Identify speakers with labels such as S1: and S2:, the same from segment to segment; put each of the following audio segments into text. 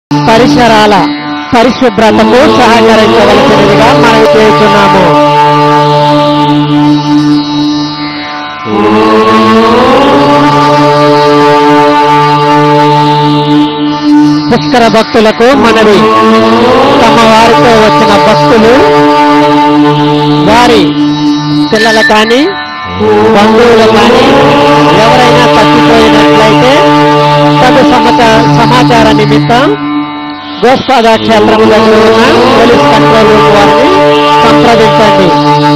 S1: పరిసరాల పరిశుభ్రతకు సహకరించవలసినదిగా మనవి చేస్తున్నాము పుష్కర భక్తులకు మనవి తమ వారితో వచ్చిన భక్తులు వారి పిల్లలు కానీ బంధువులు కానీ ఎవరైనా తప్పిపోయినట్లయితే తగు సమాచార సమాచార నిమిత్తం గోస్పాద క్షేత్రం దగ్గర ఉన్న పోలీస్ కంట్రోల్ రూమ్ వారిని సంప్రదించండి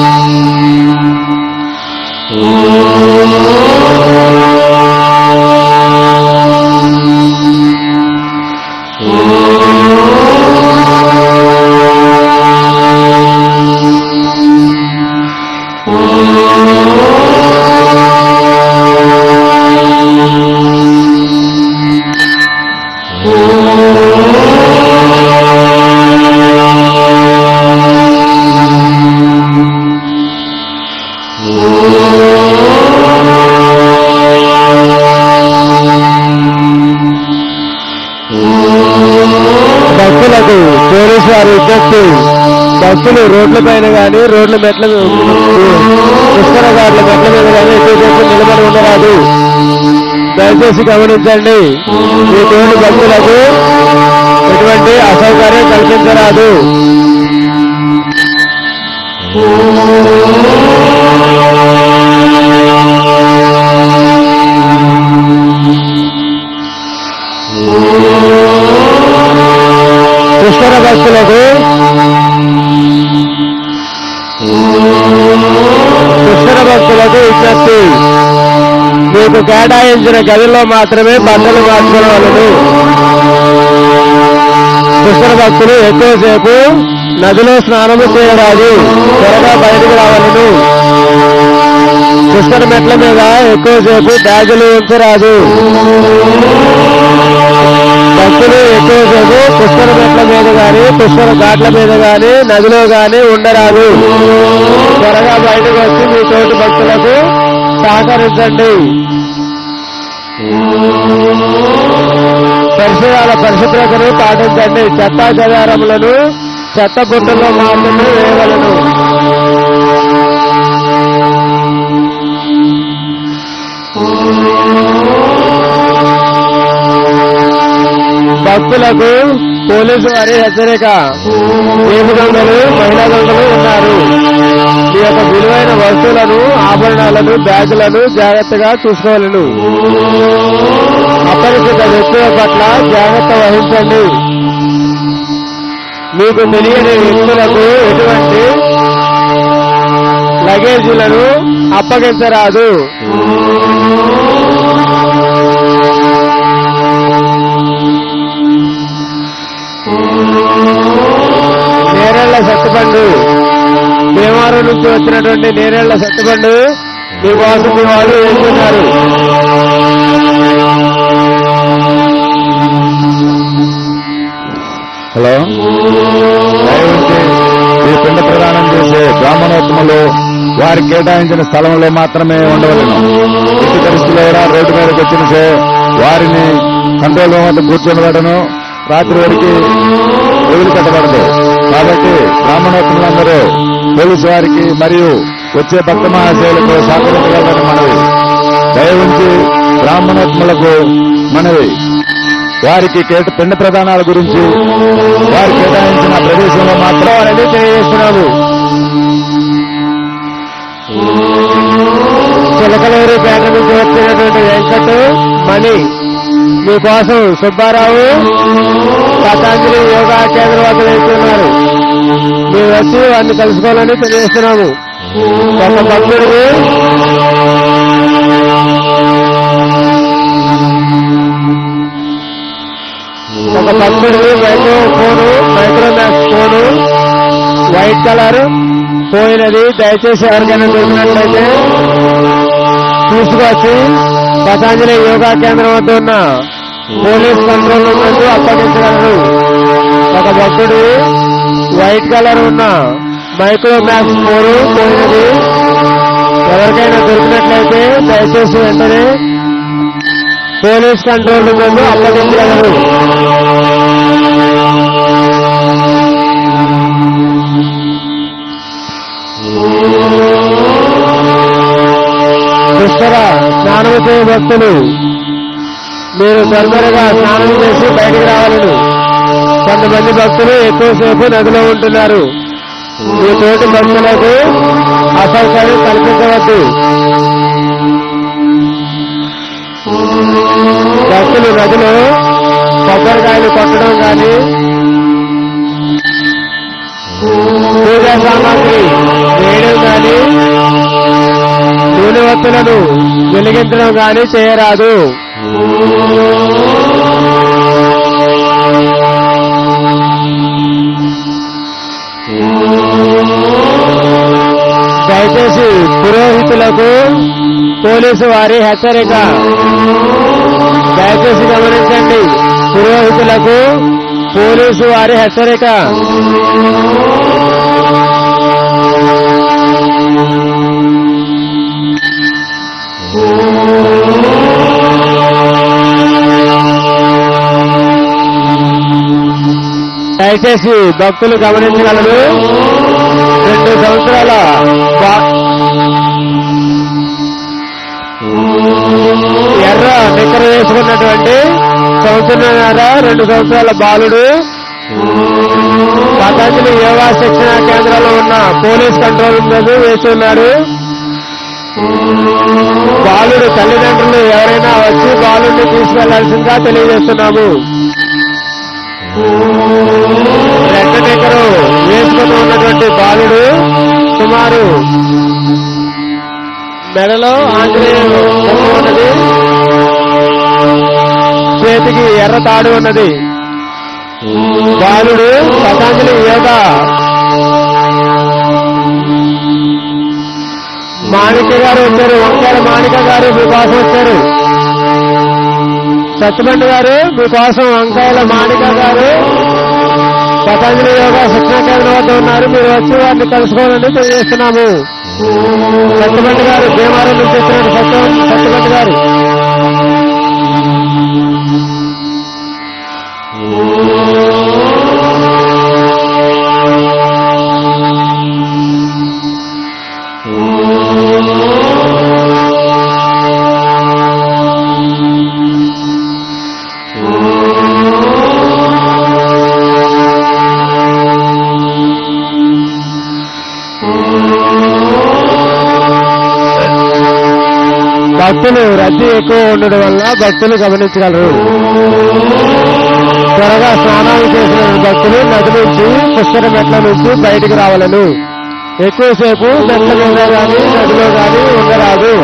S2: భక్తులకు పోలీసు వారి విజ్ఞప్తి భక్తులు రోడ్ల పైన కానీ రోడ్ల మెట్ల పుష్కర ఘాట్ల మెట్ల మీద కానీ ఎక్కువసేపు నిలబడి ఉండరాదు దయచేసి గమనించండి మీ తోటి భక్తులకు ఎటువంటి అసౌకర్యం కల్పించరాదు పుష్కర భక్తులకు పుష్కర భక్తులకు విజ్ఞప్తి మీకు కేటాయించిన గదిలో మాత్రమే బట్టలు మార్చుకోవలను పుష్కర భక్తులు ఎక్కువసేపు నదిలో స్నానము చేయరాదు త్వరగా బయటకు రావాలను పుష్కర మెట్ల మీద ఎక్కువసేపు బ్యాగులు ఉంచరాదు భక్తులు ఎక్కువసేపు పుష్కర మెట్ల మీద గాని పుష్కర ఘాట్ల మీద గాని నదిలో గాని ఉండరాదు త్వరగా బయటకు వచ్చి మీ తోటి భక్తులకు సహకరించండి పరిసరాల పరిశుభ్రతను పాటించండి చెత్తా చెదారములను చెత్త బుట్టలో మాత్రమే వేయవలను భక్తులకు పోలీసు వారి హెచ్చరిక దేశ దొంగలు మహిళా దొంగలు ఉన్నారు మీ యొక్క విలువైన వస్తువులను ఆభరణాలను బ్యాగులను జాగ్రత్తగా చూసుకోవాలను అపరిచిత వ్యక్తుల పట్ల జాగ్రత్త వహించండి మీకు తెలియని వ్యక్తులకు ఎటువంటి లగేజీలను అప్పగించరాదు నేరేళ్ల సత్తుపండు భీమవరం నుంచి వచ్చినటువంటి నేరేళ్ల సత్తుపండు మీకోసం మీ వాళ్ళు వెళ్తున్నారు
S3: హలో దయవుంచి ఈ పిండ ప్రదానం చేసే బ్రాహ్మణోత్తములు వారి కేటాయించిన స్థలంలో మాత్రమే ఉండవలను ఎట్టి పరిస్థితుల్లో కూడా రోడ్డు మీదకి వచ్చిన సే వారిని కంట్రోల్ రూమ్ వద్ద కూర్చోబడను రాత్రి వరకు వదిలిపెట్టబడదు కాబట్టి బ్రాహ్మణోత్తములందరూ పోలీసు వారికి మరియు వచ్చే భక్త మహాశయులకు సహకరించగలరని మనవి దయవుంచి బ్రాహ్మణోత్తములకు మనవి వారికి కేట పిండ ప్రదానాల గురించి వారు కేటాయించిన ప్రదేశంలో మాత్రం
S2: అనేది తెలియజేస్తున్నాము చిలకలూరు పేట నుంచి వచ్చినటువంటి వెంకట్ మణి మీకోసం సుబ్బారావు పతాంజలి యోగా కేంద్రం వద్ద వెళ్తున్నారు మీరు వచ్చి వారిని కలుసుకోవాలని తెలియజేస్తున్నాము ఒక భక్తుడికి ఒక భక్తుడికి micro phone Micromax phone white colour పోయినది దయచేసి ఎవరికైనా దొరికినట్లయితే తీసుకొచ్చి పతాంజలి యోగా కేంద్రం వద్ద ఉన్న పోలీస్ కంట్రోల్ రూమ్ నందు అప్పగించగలరు ఒక భక్తుడు వైట్ కలర్ ఉన్న మైక్రోమాక్స్ ఫోను పోయినది ఎవరికైనా దొరికినట్లయితే దయచేసి వెంటనే పోలీస్ కంట్రోల్ రూమ్ నందు అప్పగించగలరు వచ్చే భక్తులు మీరు తొందరగా స్నానం చేసి బయటికి రావాలను కొంతమంది భక్తులు ఎక్కువసేపు నదిలో ఉంటున్నారు మీ తోటి భక్తులకు అసౌకర్యం కల్పించవద్దు భక్తులు నదిలో కొబ్బరికాయలు కొట్టడం కానీ పూజా సామాగ్రి వేయడం కానీ నూనె వత్తులను వెలిగించడం కానీ చేయరాదు దయచేసి పురోహితులకు పోలీసు వారి హెచ్చరిక దయచేసి గమనించండి పురోహితులకు పోలీసు వారి హెచ్చరిక దయచేసి భక్తులు గమనించగలరు రెండు సంవత్సరాల బా- ఎర్ర నిక్కర వేసుకున్నటువంటి సంవత్సరాల రెండు సంవత్సరాల బాలుడు పతంజలి యోగా శిక్షణ కేంద్రంలో ఉన్న పోలీస్ కంట్రోల్ మీద వేసి ఉన్నారు బాలుడు తల్లిదండ్రులు ఎవరైనా వచ్చి బాలుడిని తీసుకెళ్లాల్సిందిగా తెలియజేస్తున్నాము రెడ్ నిక్కరు వేసుకుని ఉన్నటువంటి బాలుడు సుమారు మెడలో ఆంజనేయుడు బొమ్మ ఉన్నది చేతికి ఎర్ర తాడు ఉన్నది బాలుడు పతాంజలి యోగా మాణిక్య గారు వచ్చారు వంకాయ మాణిక గారు మీకోసం వచ్చారు సత్యమండి గారు మీకోసం వంకాయల మాణిక గారు పతంజలి యోగా శిక్షణ కేంద్రం వద్ద ఉన్నారు మీరు వచ్చి వారిని కలుసుకోవాలని తెలియజేస్తున్నాము సత్యమండి గారు భీమారం నుంచి వచ్చినారు సత్యం సత్యమండి గారు భక్తులు రద్దీ ఎక్కువ ఉండడం వల్ల భక్తులు గమనించగలరు త్వరగా స్నానాలు చేసిన భక్తులు నది నుంచి పుష్కర మెట్ల నుంచి బయటికి రావాలను ఎక్కువసేపు మెట్ల మీద గాని నదిలో గాని ఉండరాదు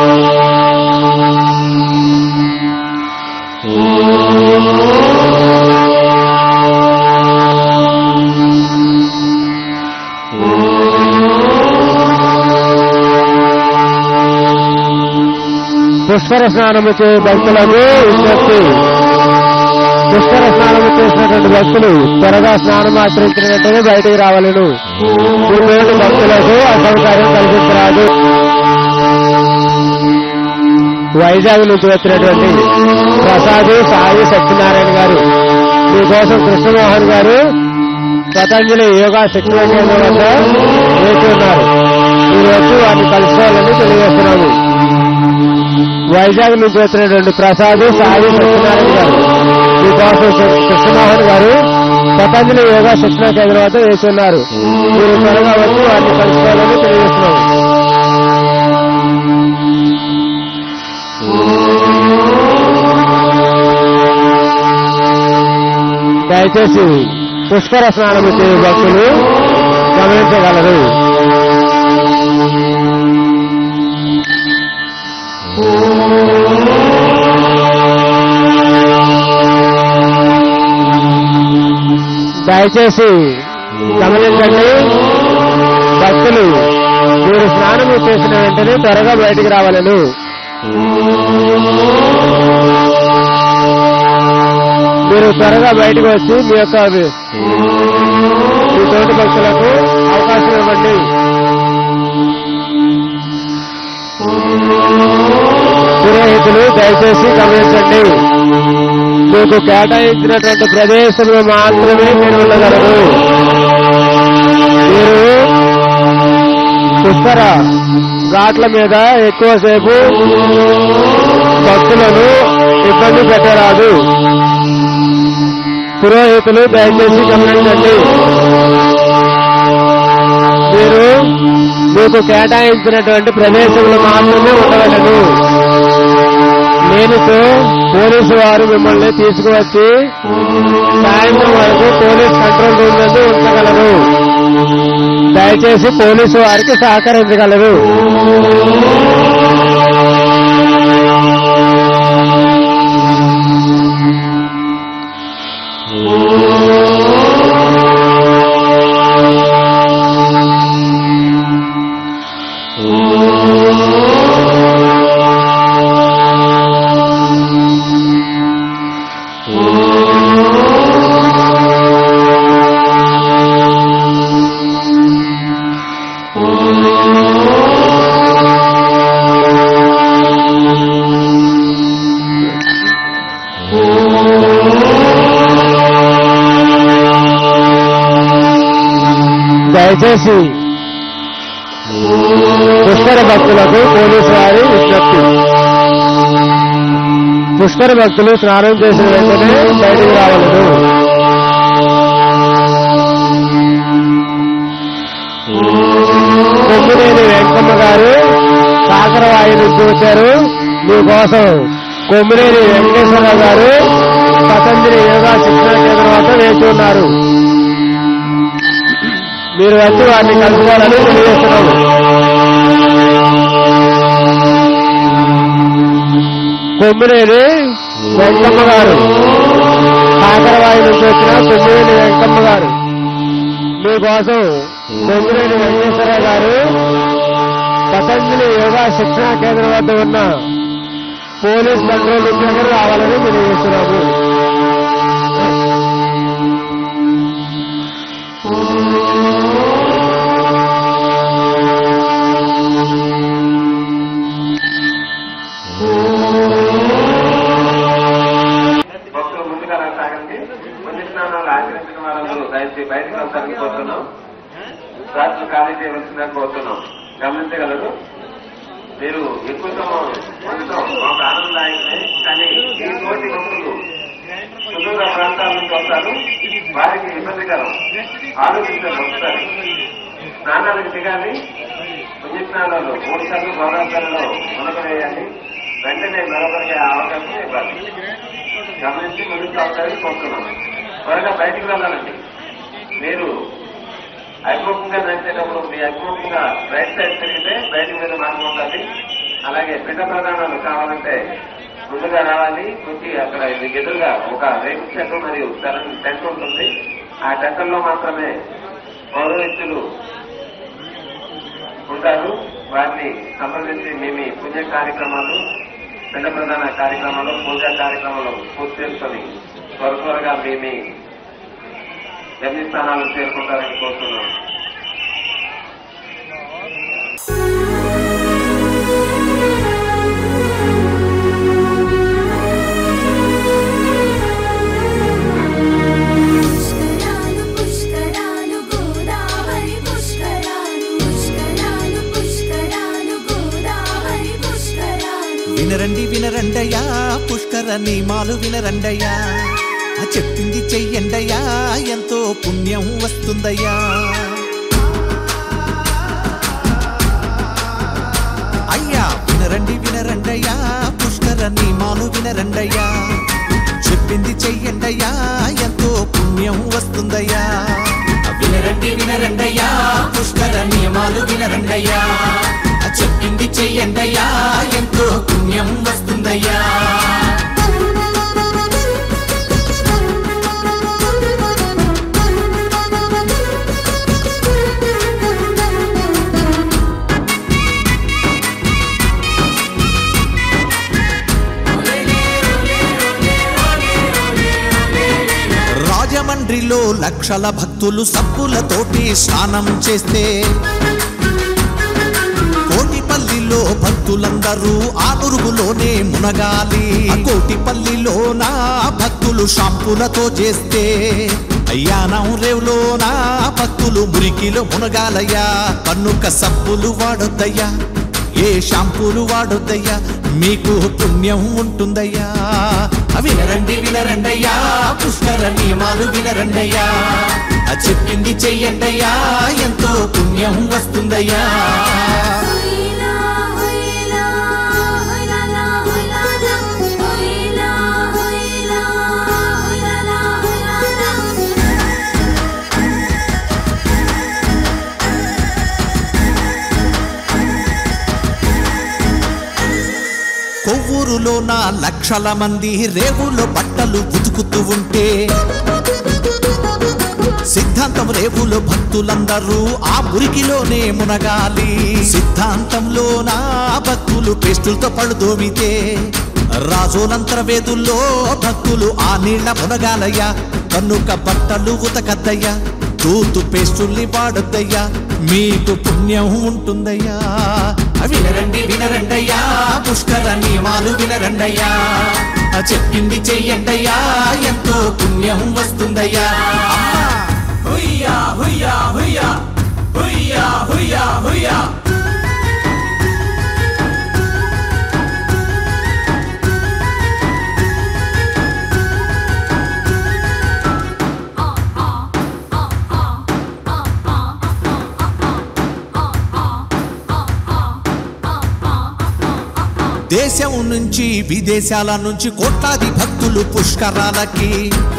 S2: పుష్కర స్నానము చే భక్తులకు విజ్ఞప్తి పుష్కర స్నానము చేసినటువంటి భక్తులు త్వరగా స్నానం ఆచరించిన వెంటనే బయటికి రావాలను ఇటువంటి భక్తులకు అసౌకర్యం కల్పించరాదు వైజాగ్ నుంచి వచ్చినటువంటి ప్రసాద్ సాయి సత్యనారాయణ గారు మీకోసం కృష్ణమోహన్ గారు పతంజలి యోగా శిక్షణ కేంద్రం వద్ద వేచి ఉన్నారు మీరు వచ్చి వారిని కలుసుకోవాలని తెలియజేస్తున్నాము వైజాగ్ నుంచి వచ్చినటువంటి ప్రసాద్ సాయి సత్యనారాయణ గారు మీకోసం కృ- కృష్ణమోహన్ గారు పతంజలి యోగా శిక్షణ కేంద్రం వద్ద వేసి ఉన్నారు మీరు త్వరగా వచ్చి వారిని కలుసుకోవాలని తెలియజేస్తున్నాము దయచేసి పుష్కర స్నానం చేయ భక్తులు గమనించగలరు దయచేసి గమనించండి భక్తులు మీరు స్నానం చేసిన వెంటనే త్వరగా బయటికి రావాలను మీరు త్వరగా బయటకు వచ్చి మీ యొక్క మీ తోటి భక్తులకు అవకాశం ఇవ్వండి పురోహితులు దయచేసి గమనించండి మీకు కేటాయించినటువంటి ప్రదేశంలో మాత్రమే మీరు ఉండగలరు మీరు పుష్కర ఘాట్ల మీద ఎక్కువసేపు భక్తులను ఇబ్బంది పెట్టరాదు పురోహితులు దయచేసి గమనించండి మీరు మీకు కేటాయించినటువంటి ప్రదేశంలో మాత్రమే ఉండవలను లేనితో పోలీసు వారు మిమ్మల్ని తీసుకువచ్చి సాయంత్రం వరకు పోలీస్ కంట్రోల్ రూమ్ నందు ఉంచగలరు దయచేసి పోలీసు వారికి సహకరించగలరు దయచేసి పుష్కర భక్తులకు పోలీసు వారి విజ్ఞప్తి పుష్కర భక్తులు స్నానం చేసిన వెంటనే బయటికి రావలను కొమ్మినేని వెంకమ్మ గారు కాకరవాయి నుంచి వచ్చారు మీకోసం కొమ్మినేని వెంకటేశ్వరరావు గారు పతంజలి యోగా శిక్షణ కేంద్రం వద్ద వేచి ఉన్నారు మీరు వచ్చి వారిని కలుసుకోవాలని తెలియజేస్తున్నాము కొమ్మినేని వెంకమ్మ గారు కాకరవాయి నుంచి వచ్చిన కొమ్మినేని వెంకమ్మ గారు మీకోసం కొమ్మినేని వెంకటేశ్వరరావు గారు పతంజలి యోగా శిక్షణా కేంద్రం వద్ద ఉన్న పోలీస్ కంట్రోల్ రూమ్ దగ్గర రావాలని తెలియజేస్తున్నాము
S4: భక్తులు ముందుగా సాగండి పుణ్య స్నానాలు ఆచరించిన వాళ్ళందరూ దయచేసి బయటకు వెళ్తారని కోరుతున్నాం రాత్రులు ఖాళీ చేయవలసిందిగా కోరుతున్నాం గమనించగలరు మీరు ఎక్కువ సమయం ఉండటం మాకు ఆనందదాయకమే కానీ ఈ తోటి భక్తులు సుదూర ప్రాంతాల నుంచి వస్తారు వారికి ఇబ్బందికరం ఆలోచించే వస్తారు స్నానాలకు దిగాలి పుణ్యస్నానాలు మూడు సార్లు గోదావరిలో మునక వేయాలి వెంటనే మరొకరికి అవకాశం ఇవ్వాలి గమనించి ముందుకు సాగుతారని కోరుతున్నాను త్వరగా బయటికి వెళ్ళాలండి మీరు అభిముఖంగా నడిచేటప్పుడు మీ అభిముఖంగా రైట్ సైడ్ తిరిగితే బయటికి మీద మార్గం ఉంటుంది అలాగే పిండ ప్రధానాలు కావాలంటే ముందుగా రావాలి వచ్చి అక్కడ మీకు ఎదురుగా ఒక రేపు చెట్టు మరియు టెంట్ ఉంటుంది ఆ టెంట్లో మాత్రమే పౌరోహిత్యులు ఉంటారు వారిని సంప్రదించి మీ మీ పుణ్య కార్యక్రమాలు పిండ ప్రధాన కార్యక్రమాలు పూజా కార్యక్రమాలు పూర్తి చేసుకొని త్వర త్వరగా మీ మీ గమ్యస్థానాలకు చేరుకుంటారని కోరుతున్నాను
S5: పుష్కరాలు పుష్కరాలు గోదావరి పుష్కరాలు పుష్కరాలు పుష్కరాలు గోదావరి పుష్కరాలు
S6: వినరండి వినరండయ్యా పుష్కర నియమాలు వినరండయ్యా ఆ చెప్పింది చెయ్యండయ్యా ఎంతో పుణ్యం వస్తుందయ్యా అయ్యా వినరండి వినరండయ్యా పుష్కర నియమాలు వినరండయ్యా చెప్పింది చెయ్యండయ్యా ఎంతో పుణ్యం వస్తుందయ్యా వినరండి వినరండయ్యా పుష్కర నియమాలు వినరండయ్యా చెప్పింది చెయ్యండయ్యా ఎంతో పుణ్యం వస్తుందయ్యా రాజమండ్రిలో లక్షల భక్తులు సబ్బులతోటి స్నానం చేస్తే కోటిపల్లిలో భక్తులందరూ ఆ నురుగులోనే మునగాలి ఆ కోటిపల్లిలో నా భక్తులు షాంపులతో చేస్తే అయ్యానం రేవులో నా భక్తులు మురికిలో మునగాలయ్యా కన్నుక సబ్బులు వాడొద్దయ్యా ఏ షాంపూలు వాడొద్దయ్యా మీకు పుణ్యం ఉంటుందయ్యా వినరండి వినరండయ్యా పుష్కర నియమాలు వినరండయ్యా ఆ చెప్పింది చెయ్యండయ్యా ఎంతో పుణ్యం వస్తుందయ్యా
S5: హైలా హైలా హైలా హైలా హైలా హైలా హైలా హైలా
S6: కొవ్వూరులో నా లక్షల మంది రేవులో బట్టలు ఉతుకుతూ ఉంటే సిద్ధాంతం రేవులో భక్తులందరూ ఆ మురికిలోనే మునగాలి సిద్ధాంతంలో నా భక్తులు పేస్టులతో పళ్ళు దోమితే రాజోలంతర వేదుల్లో భక్తులు ఆ నీళ్ల మునగాలయ్యా కనుక బట్టలు ఉతకద్దయ్యా తూతు పేస్టుల్ని వాడొద్దయ్యా మీకు పుణ్యం ఉంటుందయ్యా వినరండి వినరండయ్యా పుష్కర నియమాలు వినరండయ్యా ఆ చెప్పింది చెయ్యండయ్యా ఎంతో పుణ్యం వస్తుందయ్యా అమ్మా! హుయ్యా హుయ్యా హుయ్యా హుయ్యా హుయ్యా హుయ్యా దేశం నుంచి విదేశాల నుంచి కోట్లాది భక్తులు పుష్కరాలకి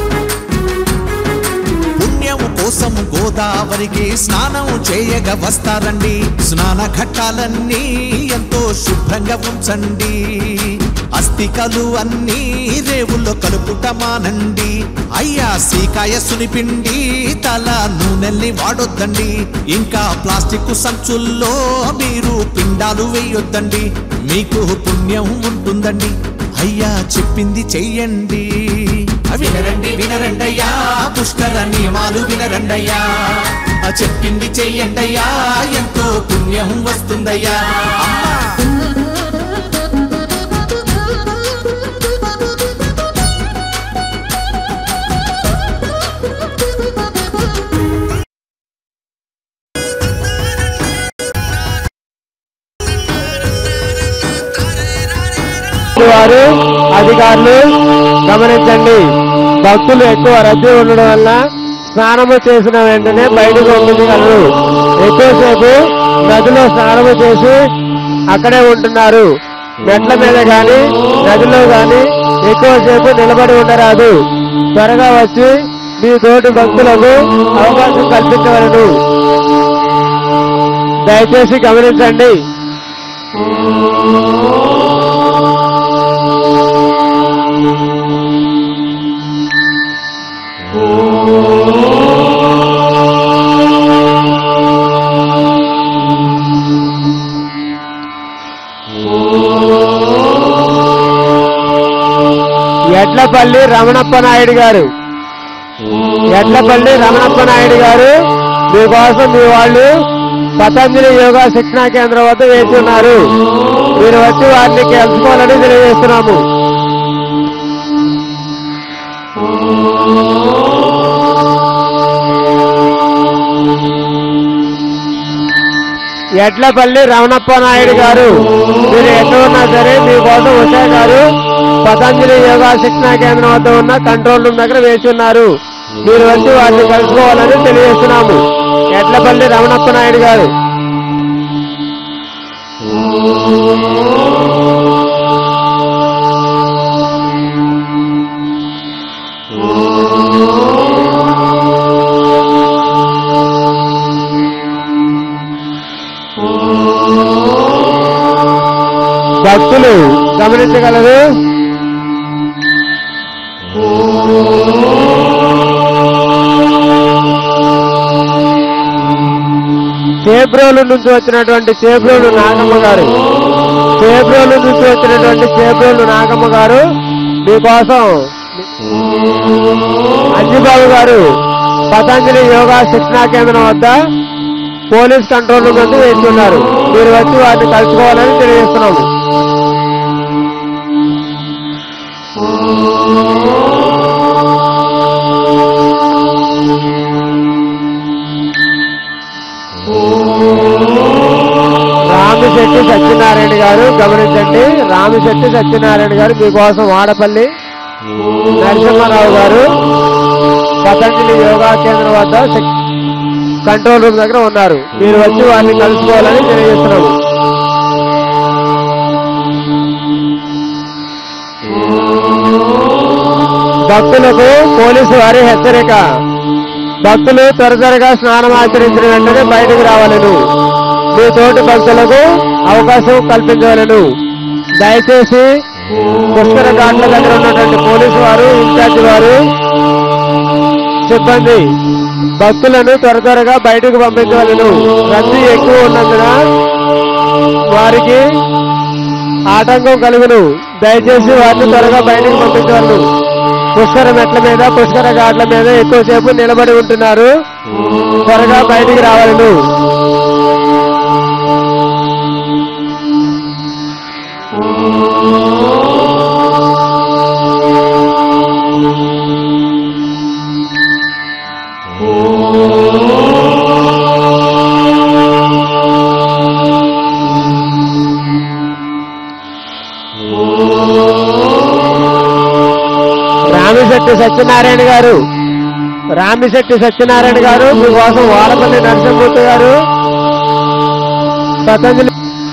S6: పుణ్యం కోసం గోదావరికి స్నానం చేయగా వస్తారండి స్నాన ఘట్టాలన్నీ ఎంతో శుభ్రంగా ఉంచండి అస్థికలు అన్నీ రేవుల్లో కలుపుట మానండి అయ్యా సీకాయ సునిపిండి తల నూనెల్ని వాడొద్దండి ఇంకా ప్లాస్టిక్ సంచుల్లో మీరు పిండాలు వేయొద్దండి మీకు పుణ్యం ఉంటుందండి అయ్యా చెప్పింది చెయ్యండి వినరండి వినరండయ్యా పుష్కర నియమాలు వినరండయ్యా ఆ చెప్పింది చెయ్యండయ్యా ఎంతో పుణ్యం వస్తుందయ్యా అమ్మా
S2: వారు అధికారులు గమనించండి భక్తులు ఎక్కువ రద్దీ ఉండడం వల్ల స్నానము చేసిన వెంటనే బయటకు పంపించగలరు ఎక్కువసేపు నదిలో స్నానము చేసి అక్కడే ఉంటున్నారు మెట్ల మీద గాని నదిలో గాని ఎక్కువసేపు నిలబడి ఉండరాదు త్వరగా వచ్చి మీ తోటి భక్తులకు అవకాశం కల్పించవలను దయచేసి గమనించండి ఎడ్లపల్లి రమణప్ప నాయుడు గారు ఎడ్లపల్లి రమణప్ప నాయుడు గారు మీకోసం మీ వాళ్ళు పతంజలి యోగా శిక్షణా కేంద్రం వద్ద వేచి ఉన్నారు మీరు వచ్చి వారిని కలుసుకోవాలని తెలియజేస్తున్నాము ఎడ్లపల్లి రమణప్ప నాయుడు గారు మీరు ఎక్కడ ఉన్నా సరే మీకోసం ఉషా గారు పతంజలి యోగా శిక్షణా కేంద్రం వద్ద ఉన్న కంట్రోల్ రూమ్ దగ్గర వేచి ఉన్నారు మీరు వచ్చి వారిని కలుసుకోవాలని తెలియజేస్తున్నాము ఎడ్లపల్లి రమణప్ప నాయుడు గారు భక్తులు గమనించగలరు చేబ్రోలు నుంచి వచ్చినటువంటి చేబ్రోలు నాగమ్మ గారు చేబ్రోలు నుంచి వచ్చినటువంటి చేబ్రోలు నాగమ్మ గారు మీకోసం అంజుబాబు గారు పతంజలి యోగా శిక్షణా కేంద్రం వద్ద పోలీస్ కంట్రోల్ రూమ్ వద్ద వేస్తున్నారు మీరు వచ్చి వారిని కలుసుకోవాలని తెలియజేస్తున్నాము రామిశెట్టి సత్యనారాయణ గారు గమనించండి రామిశెట్టి సత్యనారాయణ గారు మీకోసం వాడపల్లి నరసింహారావు గారు పతంజలి యోగా కేంద్రం వద్ద శక్- కంట్రోల్ రూమ్ దగ్గర ఉన్నారు మీరు వచ్చి వారిని కలుసుకోవాలని తెలియజేస్తున్నాము భక్తులకు పోలీసు వారి హెచ్చరిక భక్తులు త్వర త్వరగా స్నానం ఆచరించిన వెంటనే బయటకు రావాలను మీ తోటి భక్తులకు అవకాశం కల్పించవలను దయచేసి పుష్కర ఘాట్ల దగ్గర ఉన్నటువంటి పోలీసు వారు ఇన్ఛార్జి వారు సిబ్బంది భక్తులను త్వర త్వరగా బయటకు పంపించవలను రద్దీ ఎక్కువ ఉన్నందున వారికి ఆటంకం కలుగును దయచేసి వారిని త్వరగా బయటకు పంపించవలను పుష్కర మెట్ల మీద పుష్కర ఘాట్ల మీద ఎక్కువసేపు నిలబడి ఉంటున్నారు త్వరగా బయటికి రావాలను రామిశెట్టి సత్యనారాయణ గారు రామిశెట్టి సత్యనారాయణ గారు మీకోసం వాడపల్లి నరసింహమూర్తి గారు పతంజలి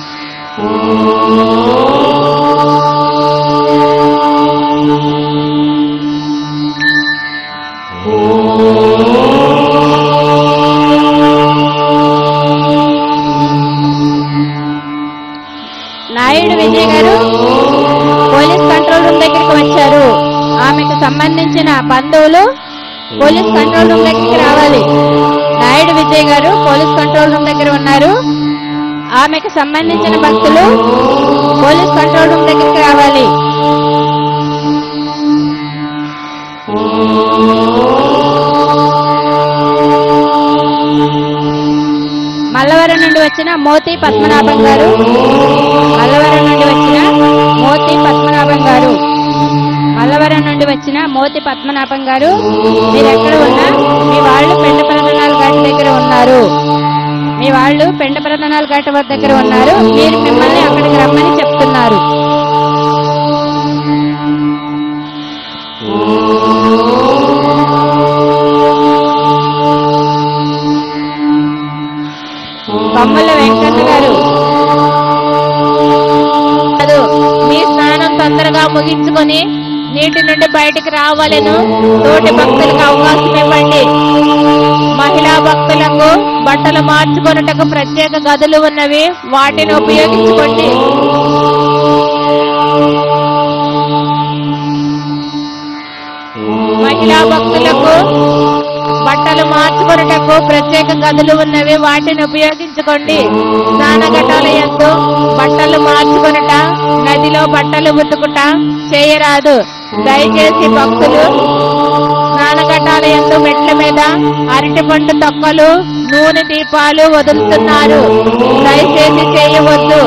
S7: నాయుడు విజయ్ గారు పోలీస్ కంట్రోల్ రూమ్ దగ్గరికి వచ్చారు ఆమెకు సంబంధించిన బంధువులు పోలీస్ కంట్రోల్ రూమ్ దగ్గరికి రావాలి నాయుడు విజయ్ గారు పోలీస్ కంట్రోల్ రూమ్ దగ్గర ఉన్నారు ఆమెకు సంబంధించిన భక్తులు పోలీస్ కంట్రోల్ రూమ్ దగ్గరికి రావాలి మల్లవరం నుండి వచ్చిన మోతి పద్మనాభం గారు మల్లవరం నుండి వచ్చిన మోతి పద్మనాభం గారు మల్లవరం నుండి వచ్చిన మోతి పద్మనాభం గారు మీరు ఎక్కడ ఉన్నా మీ వాళ్ళు పెండ ప్రధానాల ఘాట్ దగ్గర ఉన్నారు మీ వాళ్ళు పెండ ప్రధానాల ఘాట్ వద్ద దగ్గర ఉన్నారు మీరు మిమ్మల్ని అక్కడికి రమ్మని చెప్తున్నారు కమ్మల వెంకన్న గారు కాదు, మీ స్నానం తొందరగా ముగించుకొని నీటి నుండి బయటికి రావాలను తోటి భక్తులకు అవకాశం ఇవ్వండి మహిళా భక్తులకు బట్టలు మార్చుకొనుటకు ప్రత్యేక గదులు ఉన్నవి వాటిని ఉపయోగించుకోండి మహిళా భక్తులకు బట్టలు మార్చుకొనుటకు ప్రత్యేక గదులు ఉన్నవి వాటిని ఉపయోగించుకోండి స్నానఘటాల యందు బట్టలు మార్చుకొనుట నదిలో బట్టలు ఉతుకుట చేయరాదు దయచేసి భక్తులు స్నానఘటాల యందు మెట్ల మీద అరటిపండు తొక్కలు నూనె దీపాలు వదులుతున్నారు దయచేసి చేయవద్దు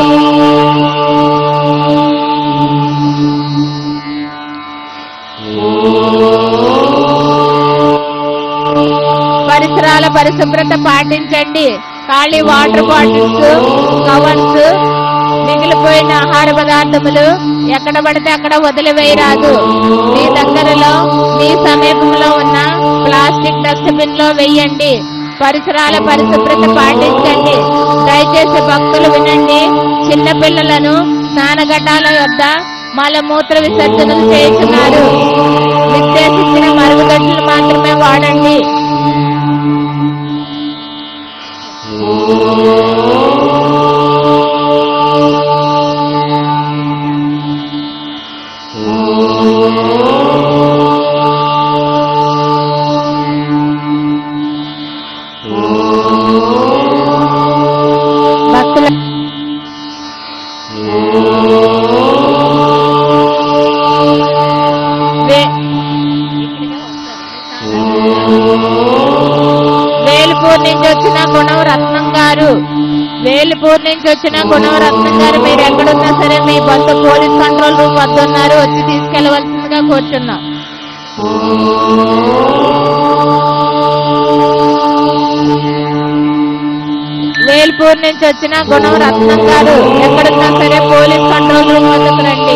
S7: పరిసరాల పరిశుభ్రత పాటించండి ఖాళీ వాటర్ బాటిల్స్ కవర్స్ మిగిలిపోయిన ఆహార పదార్థములు ఎక్కడ పడితే అక్కడ వదిలివేయరాదు మీ దగ్గరలో మీ సమీపంలో ఉన్న ప్లాస్టిక్ డస్ట్బిన్ లో వేయండి పరిసరాల పరిశుభ్రత పాటించండి దయచేసి భక్తులు వినండి చిన్న పిల్లలను స్నానఘటాల యొద్ద మలమూత్ర విసర్జనలు చేస్తున్నారు నిర్దేశించిన మరుగుదొడ్లు మాత్రమే వాడండి భక్తుల వే- వేలుపూర్ నుంచి వచ్చిన గుణవరత్నం గారు వేలుపూర్ నుంచి వచ్చిన గుణవరత్నం గారు మీరు ఎక్కడున్నా సరే మీ బంధు పోలీస్ కంట్రోల్ రూమ్ వద్ద ఉన్నారు వచ్చి తీసుకెళ్లవలసిందిగా కోరుచున్నాం వేల్పూర్
S8: చిత్తూరు నుంచి వచ్చిన గుణం రత్నం గారు ఎక్కడున్నా సరే పోలీస్ కంట్రోల్ రూమ్ వద్దకు రండి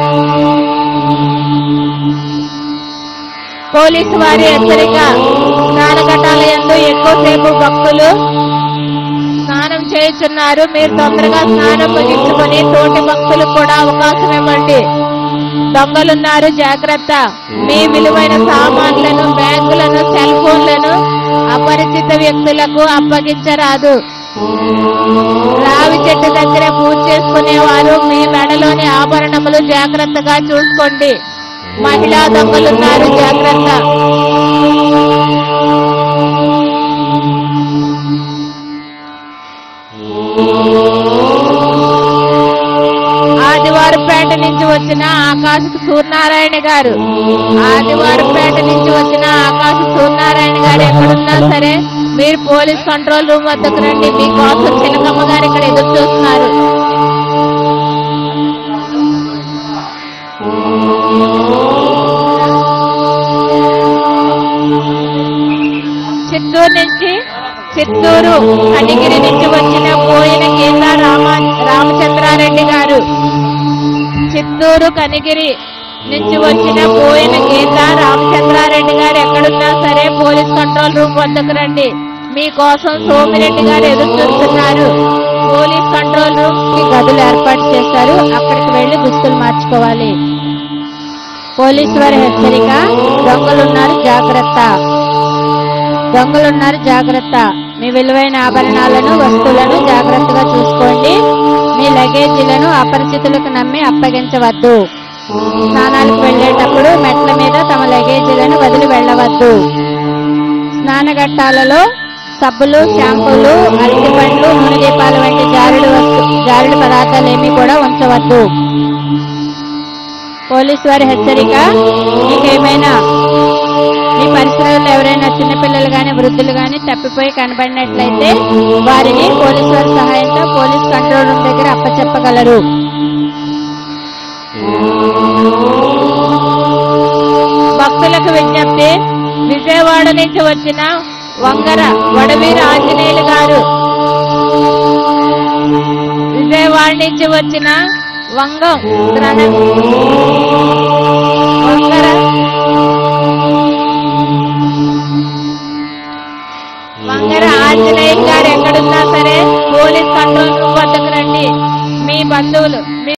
S8: పోలీసు వారి హెచ్చరిక స్నానఘట్టాల యందు ఎక్కువసేపు భక్తులు స్నానం చేయుచున్నారు మీరు తొందరగా స్నానం ముగించుకొని తోటి భక్తులకు కూడా అవకాశం ఇవ్వండి దొంగలున్నారు జాగ్రత్త మీ విలువైన సామాన్లను బ్యాగులను సెల్ ఫోన్లను అపరిచిత వ్యక్తులకు అప్పగించరాదు రావి చెట్టు దగ్గర పూజ చేసుకునేవారు మీ మెడలోని ఆభరణములు జాగ్రత్తగా చూసుకోండి మహిళా దొంగలున్నారు జాగ్రత్త ఆదివారపేట నుంచి వచ్చిన ఆకాశ సూర్యనారాయణ గారు ఆదివారపేట నుంచి వచ్చిన ఆకాశ సూర్యనారాయణ గారు ఎక్కడున్నా సరే మీరు పోలీస్ కంట్రోల్ రూమ్ వద్దకు రండి మీకోసం చిలకమ్మ గారు ఇక్కడ ఎదురు చూస్తున్నారు చిత్తూరు నుంచి చిత్తూరు కనిగిరి నుంచి వచ్చిన పోయిన గీత రామ రామచంద్రారెడ్డి గారు చిత్తూరు కనిగిరి నుంచి వచ్చిన పోయిన గీత రామచంద్రారెడ్డి గారు ఎక్కడున్నా సరే పోలీస్ కంట్రోల్ రూమ్ వద్దకు రండి మీకోసం సోమిరెడ్డి గారు ఎదురు చూస్తున్నారు పోలీస్ కంట్రోల్ రూమ్ కి గదులు ఏర్పాటు చేశారు అక్కడికి వెళ్లి దుస్తులు మార్చుకోవాలి పోలీసు వారి హెచ్చరిక దొంగలున్నారు జాగ్రత్త దొంగలున్నారు జాగ్రత్త మీ విలువైన ఆభరణాలను వస్తువులను జాగ్రత్తగా చూసుకోండి మీ లగేజీలను అపరిచితులకు నమ్మి అప్పగించవద్దు స్నానాలకు వెళ్ళేటప్పుడు మెట్ల మీద తమ లగేజీలను వదిలి వెళ్ళవద్దు స్నానఘట్టాలలో సబ్బులు షాంపూలు అరటి పండ్లు నూనె దీపాలు వంటి జారుడు వస్తు జారుడు పదార్థాలు ఏమీ కూడా ఉంచవద్దు పోలీసు వారి హెచ్చరిక మీకేమైనా మీ పరిసరాల్లో ఎవరైనా చిన్నపిల్లలు గాని వృద్ధులు గాని తప్పిపోయి కనబడినట్లయితే వారిని పోలీసు వారి సహాయంతో పోలీస్ కంట్రోల్ రూమ్ దగ్గర అప్పచెప్పగలరు భక్తులకు విజ్ఞప్తి విజయవాడ నుంచి వచ్చిన వంగర వడవీర ఆంజనేయులు గారు విజయవాడ నుంచి వచ్చిన వంగం ద్రణ